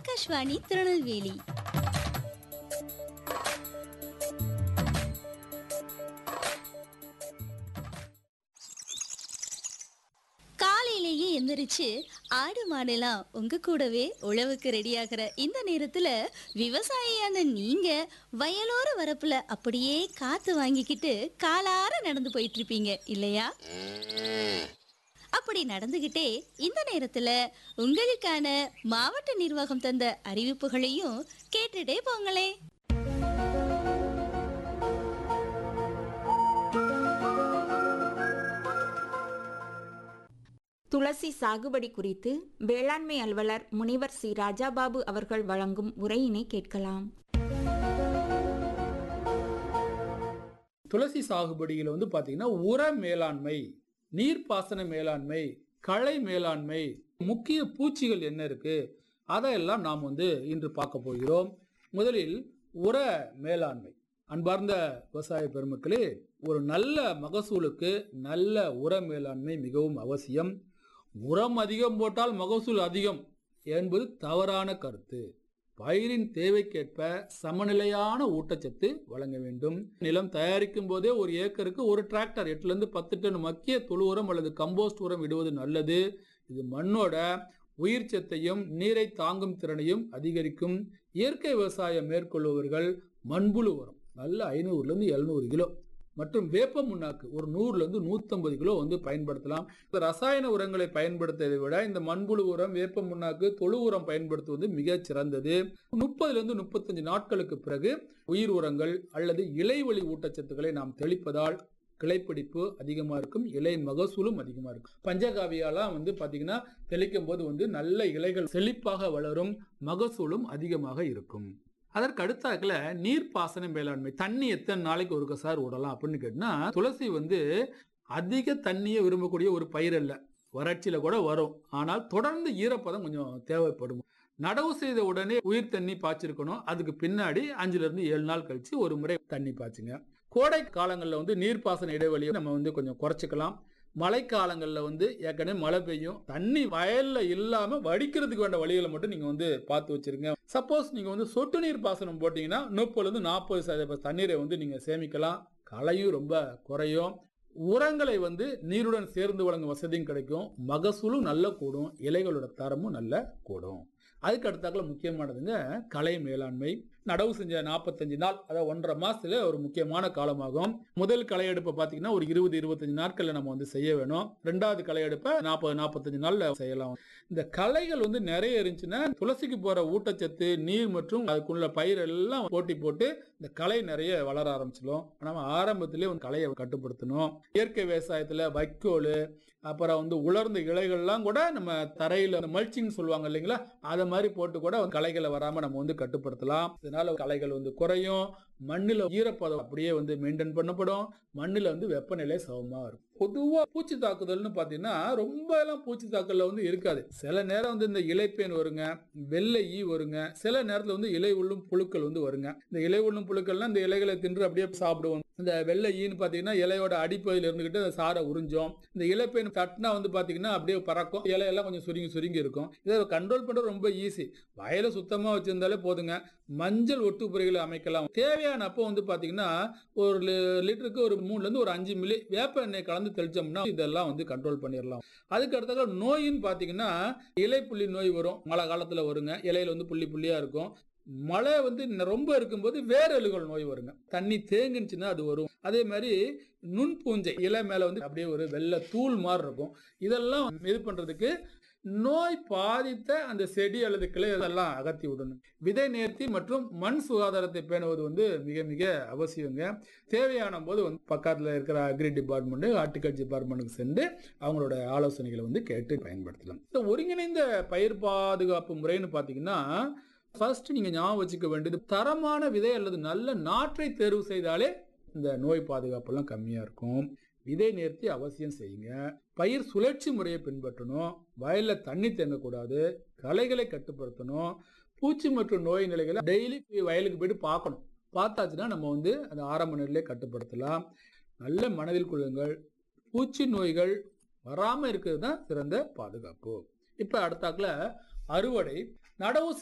ஆகாஷ்வாணி திருநெல்வேலி காலையிலேயே எந்திரிச்சு ஆடு மாடெல்லாம் உங்க கூடவே உழவுக்கு ரெடியாகிற இந்த நேரத்துல விவசாயியான நீங்க வயலோர வரப்புல அப்படியே காத்து வாங்கிக்கிட்டு காலார நடந்து போயிட்டு இருப்பீங்க இல்லையா அப்படி நடந்துகிட்டே இந்த நேரத்துல உங்களுக்கான மாவட்ட நிர்வாகம் தந்த அறிவிப்புகளையும் கேட்டுட்டே போங்களே துளசி சாகுபடி குறித்து வேளாண்மை அலுவலர் முனிவர் சி ராஜாபாபு அவர்கள் வழங்கும் உரையினை கேட்கலாம் துளசி சாகுபடியில் வந்து பார்த்தீங்கன்னா உர மேலாண்மை நீர்ப்பாசன மேலாண்மை களை மேலாண்மை முக்கிய பூச்சிகள் என்ன இருக்கு அதையெல்லாம் நாம் வந்து இன்று பார்க்க போகிறோம் முதலில் உர மேலாண்மை அன்பார்ந்த விவசாய பெருமக்களே ஒரு நல்ல மகசூலுக்கு நல்ல உர மேலாண்மை மிகவும் அவசியம் உரம் அதிகம் போட்டால் மகசூல் அதிகம் என்பது தவறான கருத்து பயிரின் தேவைக்கேற்ப சமநிலையான ஊட்டச்சத்து வழங்க வேண்டும் நிலம் தயாரிக்கும் போதே ஒரு ஏக்கருக்கு ஒரு டிராக்டர் எட்டுல இருந்து பத்து டன் மக்கிய தொழு உரம் அல்லது கம்போஸ்ட் உரம் இடுவது நல்லது இது மண்ணோட உயிர் சத்தையும் நீரை தாங்கும் திறனையும் அதிகரிக்கும் இயற்கை விவசாயம் மேற்கொள்பவர்கள் மண்புழு உரம் நல்ல ஐநூறுல இருந்து எழுநூறு கிலோ மற்றும் வேப்ப முன்னாக்கு ஒரு நூறுல இருந்து நூத்தம்பது கிலோ வந்து பயன்படுத்தலாம் இந்த ரசாயன உரங்களை பயன்படுத்துவதை விட இந்த மண்புழு உரம் வேப்ப முன்னாக்கு தொழு உரம் பயன்படுத்துவது மிகச் சிறந்தது முப்பதுல இருந்து முப்பத்தஞ்சு நாட்களுக்கு பிறகு உயிர் உரங்கள் அல்லது இலைவழி ஊட்டச்சத்துக்களை நாம் தெளிப்பதால் கிளைப்பிடிப்பு அதிகமாக இருக்கும் இலை மகசூலும் அதிகமாக இருக்கும் பஞ்சகாவியாலாம் வந்து பார்த்தீங்கன்னா தெளிக்கும் போது வந்து நல்ல இலைகள் செழிப்பாக வளரும் மகசூலும் அதிகமாக இருக்கும் அதற்கு அடுத்தாக்குல நீர்ப்பாசன மேலாண்மை தண்ணி எத்தனை நாளைக்கு ஒருக்க சார் விடலாம் அப்படின்னு கேட்டினா துளசி வந்து அதிக தண்ணியை விரும்பக்கூடிய ஒரு பயிர் அல்ல வறட்சியில கூட வரும் ஆனால் தொடர்ந்து ஈரப்பதம் கொஞ்சம் தேவைப்படும் நடவு செய்த உடனே உயிர் தண்ணி பாய்ச்சிருக்கணும் அதுக்கு பின்னாடி அஞ்சுல இருந்து ஏழு நாள் கழிச்சு ஒரு முறை தண்ணி பாய்ச்சுங்க கோடை காலங்களில் வந்து நீர்ப்பாசன இடைவெளியை நம்ம வந்து கொஞ்சம் குறைச்சிக்கலாம் மழைக்காலங்களில் வந்து ஏற்கனவே மழை பெய்யும் தண்ணி வயல்ல இல்லாம வடிக்கிறதுக்கு வேண்ட வழிகளை மட்டும் நீங்க வந்து பார்த்து வச்சிருங்க சப்போஸ் நீங்க வந்து சொட்டு நீர் பாசனம் போட்டீங்கன்னா முப்பதுல இருந்து நாற்பது சதவீத தண்ணீரை வந்து நீங்க சேமிக்கலாம் களையும் ரொம்ப குறையும் உரங்களை வந்து நீருடன் சேர்ந்து வழங்கும் வசதியும் கிடைக்கும் மகசூலும் நல்ல கூடும் இலைகளோட தரமும் நல்ல கூடும் அதுக்கு அடுத்தாக்குல முக்கியமானதுங்க கலை மேலாண்மை நடவு செஞ்ச நாற்பத்தஞ்சு நாள் அதாவது ஒன்றரை மாசத்துல ஒரு முக்கியமான காலமாகும் முதல் களை எடுப்பை பார்த்தீங்கன்னா ஒரு இருபது இருபத்தஞ்சு நாட்கள்ல நம்ம வந்து செய்ய வேணும் ரெண்டாவது களை எடுப்பை நாற்பது நாற்பத்தஞ்சு நாள்ல செய்யலாம் இந்த களைகள் வந்து நிறைய இருந்துச்சுன்னா துளசிக்கு போற ஊட்டச்சத்து நீர் மற்றும் அதுக்குள்ள பயிர் எல்லாம் போட்டி போட்டு இந்த களை நிறைய வளர ஆரம்பிச்சிடும் நம்ம ஆரம்பத்திலே வந்து களையை கட்டுப்படுத்தணும் இயற்கை விவசாயத்துல வைக்கோல் அப்புறம் வந்து உலர்ந்த இலைகள்லாம் கூட நம்ம தரையில மல்ச்சிங் சொல்லுவாங்க இல்லைங்களா அதை மாதிரி போட்டு கூட களைகளை வராம நம்ம வந்து கட்டுப்படுத்தலாம் இதனால களைகள் வந்து குறையும் மண்ணில் ஈரப்பதம் அப்படியே வந்து மெயின்டைன் பண்ணப்படும் மண்ணில் வந்து வெப்பநிலை சமமா இருக்கும் பொதுவா பூச்சி தாக்குதல்னு பாத்தீங்கன்னா ரொம்ப எல்லாம் பூச்சி தாக்கல்ல வந்து இருக்காது சில நேரம் வந்து இந்த இலைப்பேன் வருங்க வெள்ளை ஈ வருங்க சில நேரத்துல வந்து இலை உள்ளும் புழுக்கள் வந்து வருங்க இந்த இலை உள்ளும் புழுக்கள்லாம் இந்த இலைகளை தின்று அப்படியே சாப்பிடுவோம் இந்த வெள்ளை ஈன்னு பாத்தீங்கன்னா இலையோட அடிப்பகுதியில் இருந்துகிட்டு அந்த சாரை உறிஞ்சோம் இந்த இலைப்பேன் தட்டினா வந்து பாத்தீங்கன்னா அப்படியே பறக்கும் இலையெல்லாம் கொஞ்சம் சுருங்கி சுருங்கி இருக்கும் இதை கண்ட்ரோல் பண்றது ரொம்ப ஈஸி வயலை சுத்தமா வச்சிருந்தாலே போதுங்க மஞ்சள் ஒட்டுப்புறைகளை அமைக்கலாம் தேவையான அப்போ வந்து பாத்தீங்கன்னா ஒரு லி- லிட்டருக்கு ஒரு மூணுல இருந்து ஒரு அஞ்சு மில்லி வேப்ப எண்ணெய் கலந்து தெளிச்சோம்னா இதெல்லாம் வந்து கண்ட்ரோல் பண்ணிடலாம் அதுக்கு அடுத்த நோயின்னு பாத்தீங்கன்னா இலை புள்ளி நோய் வரும் மழை காலத்துல வருங்க இலையில வந்து புள்ளி புள்ளியா இருக்கும் மழை வந்து ந- ரொம்ப இருக்கும்போது வேரலுகள் நோய் வருங்க தண்ணி தேங்குனுச்சுன்னா அது வரும் அதே மாதிரி நுண்பூஞ்சை இலை மேல வந்து அப்படியே ஒரு வெள்ளை தூள் மாதிரி இருக்கும் இதெல்லாம் இது பண்றதுக்கு நோய் பாதித்த அந்த செடி அல்லது கிளை அதெல்லாம் அகற்றி விடணும் விதை நேர்த்தி மற்றும் மண் சுகாதாரத்தை பேணுவது வந்து மிக மிக அவசியங்க தேவையான போது வந்து பக்கத்தில் இருக்கிற அக்ரி டிபார்ட்மெண்ட் ஹார்டிகல்ச்சர் டிபார்ட்மெண்ட்டுக்கு சென்று அவங்களோட ஆலோசனைகளை வந்து கேட்டு பயன்படுத்தலாம் இந்த ஒருங்கிணைந்த பயிர் பாதுகாப்பு முறைன்னு பார்த்தீங்கன்னா ஃபர்ஸ்ட் நீங்க ஞாபகம் வச்சுக்க வேண்டியது தரமான விதை அல்லது நல்ல நாற்றை தேர்வு செய்தாலே இந்த நோய் பாதுகாப்பெல்லாம் கம்மியா இருக்கும் விதை நேர்த்தி அவசியம் செய்யுங்க பயிர் சுழற்சி முறையை பின்பற்றணும் வயல்ல தண்ணி தேங்கக்கூடாது களைகளை கட்டுப்படுத்தணும் பூச்சி மற்றும் நோய் நிலைகளை டெய்லி வயலுக்கு போயிட்டு பார்க்கணும் பார்த்தாச்சுன்னா நம்ம வந்து அந்த ஆரம்ப நிலையிலே கட்டுப்படுத்தலாம் நல்ல மனதில் கொள்ளுங்கள் பூச்சி நோய்கள் வராம இருக்கிறது தான் சிறந்த பாதுகாப்பு இப்ப அடுத்தாக்குல அறுவடை நடவு